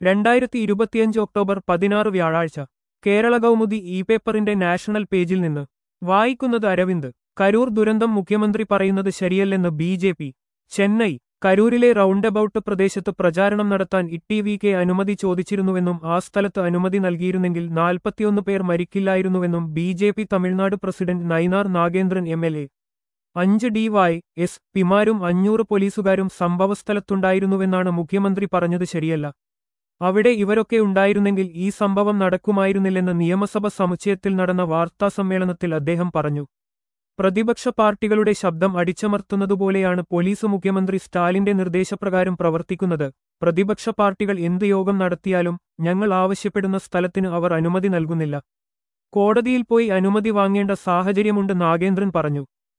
രണ്ടായിരത്തി ഇരുപത്തിയഞ്ച് ഒക്ടോബർ പതിനാറ് വ്യാഴാഴ്ച കേരള കൗമുദി ഇ പേപ്പറിന്റെ നാഷണൽ പേജിൽ നിന്ന് വായിക്കുന്നത് അരവിന്ദ് കരൂർ ദുരന്തം മുഖ്യമന്ത്രി പറയുന്നത് ശരിയല്ലെന്ന് ബി ജെ പി ചെന്നൈ കരൂരിലെ റൗണ്ടബൌട്ട് പ്രദേശത്ത് പ്രചാരണം നടത്താൻ ഇട്ടിവിക്ക് അനുമതി ചോദിച്ചിരുന്നുവെന്നും ആ സ്ഥലത്ത് അനുമതി നൽകിയിരുന്നെങ്കിൽ നാൽപ്പത്തിയൊന്ന് പേർ മരിക്കില്ലായിരുന്നുവെന്നും B J P Tamil Nadu president Nainar Nagendran M L A അഞ്ച് ഡി വൈ എസ് പിമാരും അഞ്ഞൂറ് പോലീസുകാരും സംഭവസ്ഥലത്തുണ്ടായിരുന്നുവെന്നാണ് മുഖ്യമന്ത്രി പറഞ്ഞത് ശരിയല്ല അവിടെ ഇവരൊക്കെ ഉണ്ടായിരുന്നെങ്കിൽ ഈ സംഭവം നടക്കുമായിരുന്നില്ലെന്ന് നിയമസഭ സമുച്ചയത്തിൽ നടന്ന വാർത്താസമ്മേളനത്തിൽ അദ്ദേഹം പറഞ്ഞു പ്രതിപക്ഷ പാർട്ടികളുടെ ശബ്ദം അടിച്ചമർത്തുന്നതുപോലെയാണ് പോലീസ് മുഖ്യമന്ത്രി സ്റ്റാലിന്റെ നിർദ്ദേശപ്രകാരം പ്രവർത്തിക്കുന്നത് പ്രതിപക്ഷ പാർട്ടികൾ എന്ത് യോഗം നടത്തിയാലും ഞങ്ങൾ ആവശ്യപ്പെടുന്ന സ്ഥലത്തിന് അവർ അനുമതി നൽകുന്നില്ല കോടതിയിൽ പോയി അനുമതി വാങ്ങേണ്ട സാഹചര്യമുണ്ട് നാഗേന്ദ്രൻ പറഞ്ഞു